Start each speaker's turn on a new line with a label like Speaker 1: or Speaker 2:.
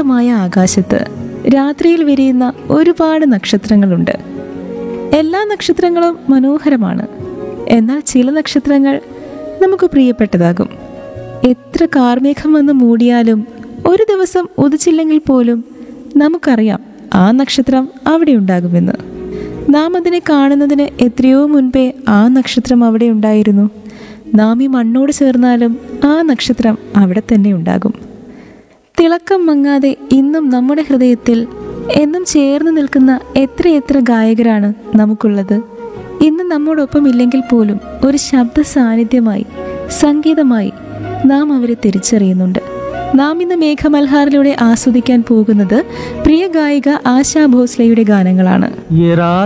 Speaker 1: അനന്തമായ ആകാശത്ത് രാത്രിയിൽ വിരിയുന്ന ഒരുപാട് നക്ഷത്രങ്ങളുണ്ട് എല്ലാ നക്ഷത്രങ്ങളും മനോഹരമാണ് എന്നാൽ ചില നക്ഷത്രങ്ങൾ നമുക്ക് പ്രിയപ്പെട്ടതാകും എത്ര കാർമേഘം വന്ന് മൂടിയാലും ഒരു ദിവസം ഉദിച്ചില്ലെങ്കിൽ പോലും നമുക്കറിയാം ആ നക്ഷത്രം അവിടെ ഉണ്ടാകുമെന്ന് നാം അതിനെ കാണുന്നതിന് എത്രയോ മുൻപേ ആ നക്ഷത്രം അവിടെ ഉണ്ടായിരുന്നു നാം ഈ മണ്ണോട് ചേർന്നാലും ആ നക്ഷത്രം അവിടെ തന്നെ ഉണ്ടാകും തിളക്കം മങ്ങാതെ ഇന്നും നമ്മുടെ ഹൃദയത്തിൽ എന്നും ചേർന്ന് നിൽക്കുന്ന എത്രയെത്ര ഗായകരാണ് നമുക്കുള്ളത് ഇന്ന് നമ്മോടൊപ്പം ഇല്ലെങ്കിൽ പോലും ഒരു ശബ്ദ സാന്നിധ്യമായി സംഗീതമായി നാം അവരെ തിരിച്ചറിയുന്നുണ്ട് നാം ഇന്ന് മേഘമൽഹാറിലൂടെ ആസ്വദിക്കാൻ പോകുന്നത് പ്രിയ ഗായിക ആശാ ഭോസ്ലയുടെ ഗാനങ്ങളാണ്
Speaker 2: ये रात